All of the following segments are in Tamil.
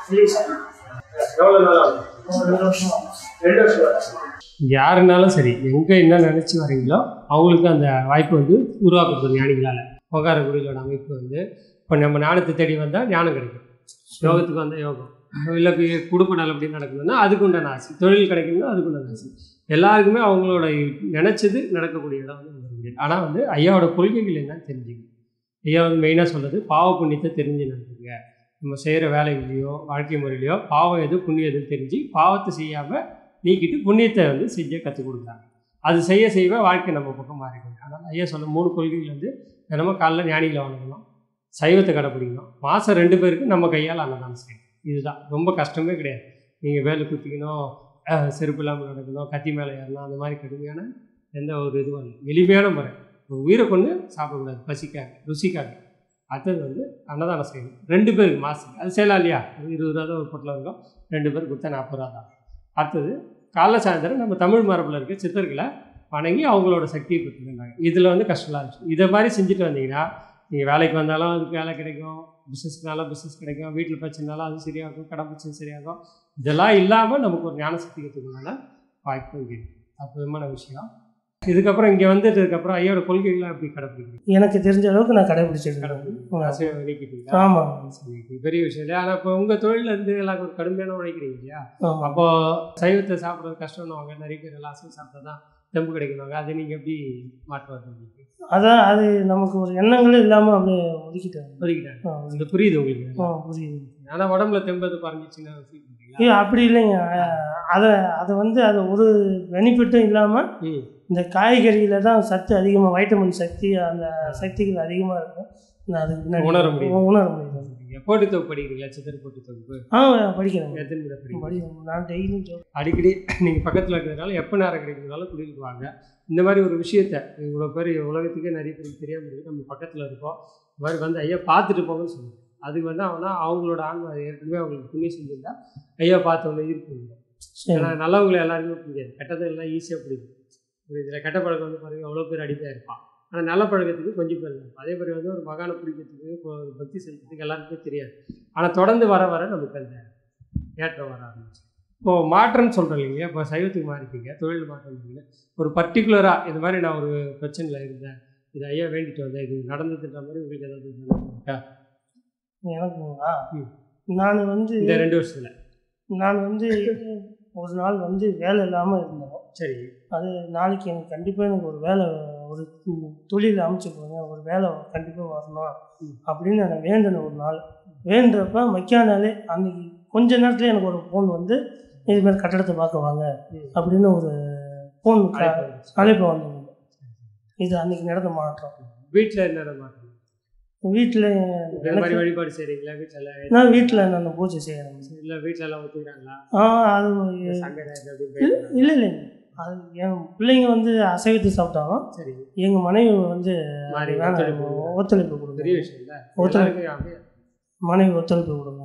இல்லைங்க சார் எவ்வளோ நாள் ஆகும் ஒரு ரெண்டு வருஷம் ஆகும். ரெண்டு வருஷம் யாருனாலும் சரி எங்கே என்ன நினச்சி வரீங்களோ அவங்களுக்கு அந்த வாய்ப்பு வந்து உருவாக்கப்படுது ஞானிகளால் உகார குடிகளோட அமைப்பு வந்து இப்போ நம்ம ஞானத்தை தேடி வந்தால் ஞானம் கிடைக்கும் யோகத்துக்கு வந்தால் யோகம் இல்லை குடும்ப நல்லபடி நடக்கணும்னா அதுக்கு உண்டான ஆசை தொழில் கிடைக்கணும்னா அதுக்கு உண்டான ஆசை எல்லாருக்குமே அவங்களோட நினச்சது நடக்கக்கூடிய இடம் வந்து வர முடியாது ஆனால் வந்து ஐயாவோட கொள்கைகள் என்னன்னு தெரிஞ்சுக்கணும் ஐயா வந்து மெயினாக சொல்றது பாவ புண்ணியத்தை தெரிஞ்சு நடந்துங்க நம்ம செய்கிற வேலைகளையோ வாழ்க்கை முறையிலையோ பாவம் எது புண்ணியம் எதுன்னு தெரிஞ்சு பாவத்தை செய்யாமல் நீக்கிட்டு புண்ணியத்தை வந்து செஞ்ச கற்றுக் கொடுக்குறாங்க அது செய்ய செய்ய வாழ்க்கை நம்ம பக்கம் மாறிடுங்க அதனால் ஐயா சொன்ன மூணு கொள்கைகள் வந்து தினமும் காலைல ஞானிகளை வணங்கணும் சைவத்தை கடைப்பிடிக்கணும் மாதம் ரெண்டு பேருக்கு நம்ம கையால் அன்னதானம் செய்யணும் இதுதான் ரொம்ப கஷ்டமே கிடையாது நீங்கள் வேலை குத்திக்கணும் அஹ், செருப்பு இல்லாமல் நடக்கணும் கத்தி மேலே ஏறணும் அந்த மாதிரி கடுமையான எந்த ஒரு இதுவும் இல்லை எளிமையான முறை ஒரு உயிரை கொண்டு சாப்பிடக்கூடாது பசிக்காக ருசிக்காக அடுத்தது வந்து அன்னதானம் செய்யணும் ரெண்டு பேருக்கு மாதத்துக்கு அது செய்யலாம் இல்லையா ஒரு இருபது ரூபா தான் ஒரு பொட்டில் இருக்கும் ரெண்டு பேருக்கு கொடுத்தா நாற்பது ரூபா தான் அடுத்தது காலைல சாயந்தரம் நம்ம தமிழ் மரபில் இருக்க சித்தர்களை வணங்கி அவங்களோட சக்தியை பெற்றுக்கிறாங்க இதில் வந்து கஷ்டம்லாம் இருந்துச்சு இதை மாதிரி செஞ்சுட்டு வந்தீங்கன்னா நீங்கள் வேலைக்கு வந்தாலும் அதுக்கு வேலை கிடைக்கும் பிஸ்னஸ்னாலும் பிஸ்னஸ் கிடைக்கும் வீட்டில் பிரச்சனைனாலும் அது சரியாகும் கடை பிரச்சனை சரியாகும் இதெல்லாம் இல்லாமல் நமக்கு ஒரு ஞான சக்தி கற்றுக்கணும்னா வாய்ப்பு இருக்கு அற்புதமான விஷயம் இதுக்கப்புறம் இங்கே வந்ததுக்கப்புறம் ஐயோட கொள்கைகள்லாம் எப்படி கடைப்பிடிக்கிறீங்க எனக்கு தெரிஞ்ச அளவுக்கு நான் கடைபிடிச்சிருக்கேன் அசைவம் நீக்கிட்டீங்களா ஆமாம் சரி, பெரிய விஷயம் இல்லையா ஆனால் இப்போ உங்கள் தொழிலில் இருந்து எல்லாம் ஒரு கடுமையான உழைக்கிறீங்க இல்லையா ஆமாம் அப்போ சைவத்தை சாப்பிட்றது கஷ்டம்னுவாங்க நிறைய பேர் எல்லாம் அசைவம் சாப்பிட்டா தான் தெம்பு கிடைக்கணுவாங்க அதை நீங்கள் எப்படி மாற்று வருது உங்களுக்கு அதான் அது நமக்கு ஒரு எண்ணங்களே இல்லாமல் அப்படியே ஒதுக்கிட்டாங்க புரியுதாங்க ஆ, இது புரியுது உங்களுக்கு ஆ, புரியுது ஆனால் உடம்புல தெம்பது குறைஞ்சிச்சுன்னா ஃபீல் பண்ணுறீங்களா ஏ அப்படி இல்லைங்க அஹ், அதை அதை வந்து அது ஒரு பெனிஃபிட்டும் இல்லாமல் ம் இந்த காய்கறியில் தான் சத்து அதிகமாக வைட்டமின் சக்தி அந்த சக்திகள் அதிகமாக இருக்கும் நான் அதுக்கு பின்னாடி உணர முடியுது. உணர முடியுது சரிங்க. போட்டி தொகுப்பு படிக்கிறீங்களா சித்தர் போட்டி தொகுப்பு ஆ படிக்கிறேன் எத்தனை முறை படிக்கிறீங்க படிக்கிறேன் நான் டெய்லியும் ஜோ- அடிக்கடி நீங்கள் பக்கத்தில் இருக்கிறதுனால எப்போ நேரம் கிடைக்கிறதுனால குடியிருக்க வாங்க இந்த மாதிரி ஒரு விஷயத்த இவ்வளோ பேர் உலகத்துக்கே நிறைய பேருக்கு தெரியாமல் இருக்குது நம்ம பக்கத்தில் இருக்கோம் இந்த மாதிரி வந்து ஐயா பார்த்துட்டு போங்கன்னு சொல்லுவோம் அதுக்கு வந்து அவனா அவங்களோட ஆன்மா ஏற்கனவே அவங்களுக்கு புண்ணியம் செஞ்சிருந்தா ஐயா பார்த்தவொன்னே ஈர்ப்பு வந்துடும். சரி ஏன்னா நல்லவங்களை எல்லாருமே பிடிக்காது கெட்டதை எல்லாம் ஈஸியாக பிடிக்கும் இதில் கெட்ட பழக்கம் வந்து பாருங்க அவ்வளோ பேர் அடிமையாக இருப்பான் ஆனால் நல்ல பழக்கத்துக்கு கொஞ்சம் பேர் இருப்பான் அதே மாதிரி வந்து ஒரு மகானை பிடிக்கிறதுக்கு இப்போ ஒரு பக்தி செலுத்துறதுக்கு எல்லாருக்குமே தெரியாது ஆனால் தொடர்ந்து வர வர நமக்கு அந்த ஏற்றம் வர ஆரம்பிச்சு இப்போ மாற்றம்னு சொல்கிறோம் இல்லைங்க இப்போ சைவத்துக்கு மாறிட்டீங்க தொழில் மாற்றம் இல்லைங்க ஒரு பர்டிகுலராக இது மாதிரி நான் ஒரு பிரச்சனையில் இருந்தேன் இது ஐயா வேண்டிட்டு வந்தேன் இது நடந்ததுன்ற மாதிரி உங்களுக்கு ஏதாவது நினைவு இருக்கா? எனக்குங்களா ம். நான் வந்து இந்த ரெண்டு வருஷத்தில் நான் வந்து ஒரு நாள் வந்து வேலை இல்லாமல் இருந்தேன் சரி அது நாளைக்கு எனக்கு கண்டிப்பாக எனக்கு ஒரு வேலை ஒரு தொழில் அமைச்சு கொடுங்க ஒரு வேலை கண்டிப்பாக வரணும் ம். அப்படின்னு நான் வேண்டின ஒரு நாள் வேண்டுறப்ப மக்கியானாலே அன்னைக்கு கொஞ்ச நேரத்தில் எனக்கு ஒரு ஃபோன் வந்து இது மாதிரி கட்டடத்தை பார்க்க வாங்க ம். அப்படின்னு ஒரு ஃபோன் அழைப்பு வந்துச்சு. அழைப்பு வந்தது இது அன்னைக்கு நடந்த மாற்றம் வீட்டில் என்னென்ன மாற்றம் வீட்டில் இந்த மாதிரி வழிபாடு செய்கிறீங்களா வீட்டில் எல்லாம் நான் வீட்டில் நான் பூஜை செய்கிறேன் இல்லை வீட்டில் எல்லாம் ஒத்துக்கிறாங்களா ஆ அது சங்கரா இது அப்படின்னு போயிட்டாங்களா? இல்லை இல்லைங்க அது என் பிள்ளைங்க வந்து அசைவத்தை சாப்பிட்டாலும் சரி எங்கள் மனைவி வந்து மாறி வேணாம், ஒத்துழைப்பு கொடுங்க. ஒத்துழைப்பு பெரிய கொடுங்க விஷயம் இல்லை ஒத்துழைப்பு. எல்லாருக்கும் அப்படியே மனைவி ஒத்துழைப்பு கொடுங்க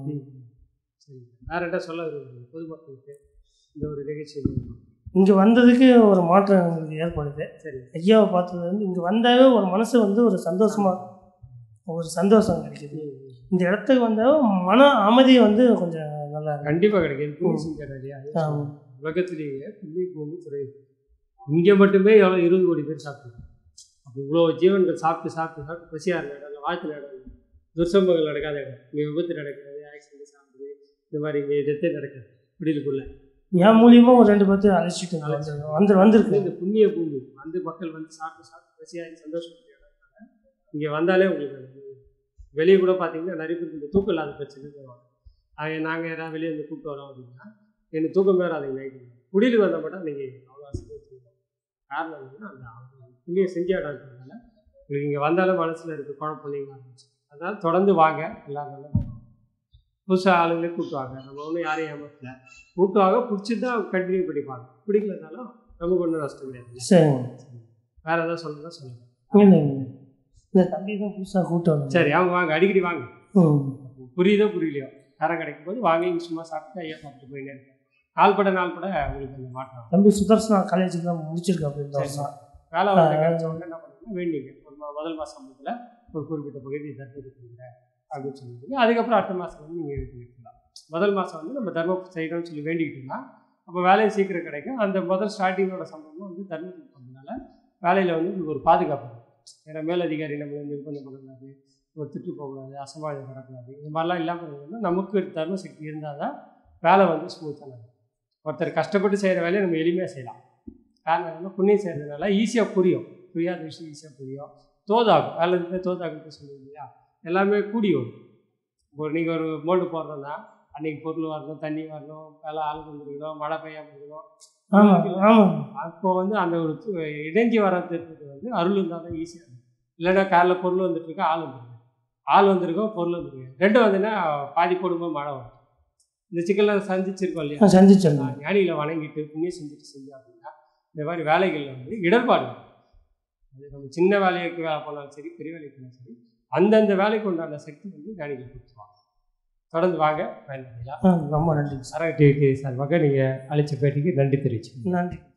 சரி வேற என்ன சொல்ல விரும்புறீங்க பொதுமக்களுக்கு இந்த ஒரு நிகழ்ச்சி மூலமா? இங்கே வந்ததுக்கு ஒரு மாற்றம் எங்களுக்கு ஏற்படுது சரி ஐயாவை பார்த்தது வந்து இங்கே வந்தாவே ஒரு மனசு வந்து ஒரு சந்தோஷமாக ஒரு சந்தோஷம் கிடைக்குது இந்த இடத்துக்கு வந்தாவே மன அமைதி வந்து கொஞ்சம் நல்லா இருக்கு கண்டிப்பா கிடைக்கும் புண்ணிய செஞ்சார் இல்லையா ஆமா. உலகத்திலேயே புண்ணிய பூமி துறை இங்கே மட்டுமே எவ்வளோ இருபது கோடி பேர் சாப்பிட்டுருக்காங்க அப்போ இவ்வளோ ஜீவன்கள் சாப்பிட்டு சாப்பிட்டு சாப்பிட்டு பசியாக இருந்த இடம் இல்லை வாழ்த்து இடம் இல்லை. துர்சம்பங்கள் நடக்காத இடம் இங்கே விபத்து நடக்கிறது ஆக்சிடென்ட் சாப்பிடுது இந்த மாதிரி இங்கே டெத்தே நடக்காது விடியலுக்குள்ள என் மூலியமாக ஒரு ரெண்டு பேர்த்து அழைச்சிட்டு நான் வந்து வந்து வந்திருக்கு இந்த புண்ணிய பூமி வந்து மக்கள் வந்து சாப்பிட்டு சாப்பிட்டு பசியாகி சந்தோஷப்பட்டு இங்கே வந்தாலே உங்களுக்கு அது வெளியே கூட பார்த்தீங்கன்னா நிறைய பேருக்கு இந்த தூக்கம் இல்லாத பிரச்சனை வருவாங்க அவங்க நாங்கள் யாராவது வெளியே வந்து கூப்பிட்டு வரோம் அப்படின்னா எனக்கு தூக்கம் வேறு அதை நைட்டு குடியில் வந்தால் மட்டும் நீங்கள் அவ்வளோ அசைவு தூங்குவோம் காரணம் என்னன்னா அந்த அவங்க புண்ணியம் செஞ்ச இடம்ன்றதுனால உங்களுக்கு இங்கே வந்தாலும் மனசில் இருக்க குழப்பம் நீங்க ஆரம்பிச்சு அதனால் தொடர்ந்து வாங்க எல்லாரும் நல்லா புதுசாக ஆளுங்களே கூட்டுவாங்க நம்ம ஒன்றும் யாரையும் ஏமாத்தல கூட்டுவாங்க பிடிச்சிருந்தா கண்டினியூ பண்ணிப்பாங்க பிடிக்கலனாலும் நமக்கு ஒன்றும் நஷ்டம் கிடையாது சரிங்க வேற ஏதாவது சொல்லணும்னா சொல்லுங்க இல்லைங்க இந்த தம்பி தான் புதுசாக கூட்டம் வந்து சரி அவங்க வாங்க அடிக்கடி வாங்க ம் புரியுதோ புரியலையோ நேரம் கிடைக்கும் போது வாங்கி இங்க சும்மா சாப்பிட்டு ஐயா சாப்பிட்டு போயிட்டே இருக்கேன் நாள் பட நாள் பட உங்களுக்கு அந்த மாற்றம் தம்பி சுதர்சனா காலேஜுக்கு தான் முடிச்சிருக்கா அப்படின்னு சரி, வருஷம் வேலை வந்து கிடைச்ச உடனே என்ன பண்ணுங்க வேண்டிங்க ஒரு மா- முதல் மாதம் சம்பளத்தில் ஒரு குறிப்பிட்ட பகுதி தற்போது கொடுங்க அப்படின்னு சொல்லிட்டு அதுக்கப்புறம் அடுத்த மாதம் வந்து நீங்கள் எடுத்து வைக்கலாம் முதல் மாதம் வந்து நம்ம தர்மம் செய்யணும்னு சொல்லி வேண்டிக்கிட்டோம்னா அப்போ வேலையை சீக்கிரம் கிடைக்கும் அந்த முதல் ஸ்டார்டிங்கோட சம்பவம் வந்து தர்மத்துக்கு பண்ணதுனால வேலையில் வந்து உங்களுக்கு ஒரு பாதுகாப்பு இருக்கும். ஏன்னா மேலதிகாரி நம்மளை நிர்பந்தம் பண்ணக்கூடாது ஒரு திட்டு போகக்கூடாது அசம்பாவிதம் வரக்கூடாது இது மாதிரிலாம் இல்லாமல் இருந்ததுன்னா நமக்கு தர்ம சக்தி இருந்தால் தான் வேலை வந்து ஸ்மூத்தாக நடக்கும் ஒருத்தர் கஷ்டப்பட்டு செய்கிற வேலையை நம்ம எளிமையாக செய்யலாம் காரணம் என்னன்னா புண்ணியம் செய்கிறதுனால ஈஸியாக புரியும் புரியாத விஷயம் ஈஸியாக புரியும் தோதாகும் வேலை இருந்து தோதாகும் சொல்லுவீங்க இல்லையா எல்லாமே கூடி வரும் இப்போ நீங்கள் ஒரு மோல்டு போடுறோன்னா அன்னைக்கு பொருள் வரணும் தண்ணி வரணும் வேலை ஆள் வந்துருக்கணும் மழை பெய்யாம இருக்கணும் ஆமாம் ஆமாம் அப்போ வந்து அந்த ஒரு து- இடைஞ்சி வர்றதுக்கு வந்து அருள் இருந்தால் தான் ஈஸியாக இருக்கும் இல்லைன்னா காலைல பொருள் வந்துட்டு இருக்கு ஆள் வந்துருக்கு ஆள் வந்திருக்கோம் பொருள் வந்துருக்கு ரெண்டும் வந்துன்னா பாதி போடும்போது மழை வரும் இந்த சிக்கல்லாம் சந்திச்சிருக்கோம் இல்லையா நான் சந்திச்சிருந்தேன் நான் ஞானிகளை வணங்கிட்டு புண்ணியம் செஞ்சுட்டு செஞ்சோம் அப்படின்னா இந்த மாதிரி வேலைகளில் வந்து இடர்பாடு வரும். அது நம்ம சின்ன வேலைக்கு வேலை போனாலும் சரி பெரிய வேலைக்கு போனாலும் சரி அந்தந்த வேலைக்கு உண்டான சக்தி வந்து ஞானிகள் கொடுத்துருவாங்க தொடர்ந்து வாங்க பயன்படுத்தலாம் ஆ ரொம்ப நன்றி சரக டிவிக்கு சார்பாக நீங்கள் அழைச்ச பேட்டிக்கு நன்றி தெரிவிச்சு நன்றி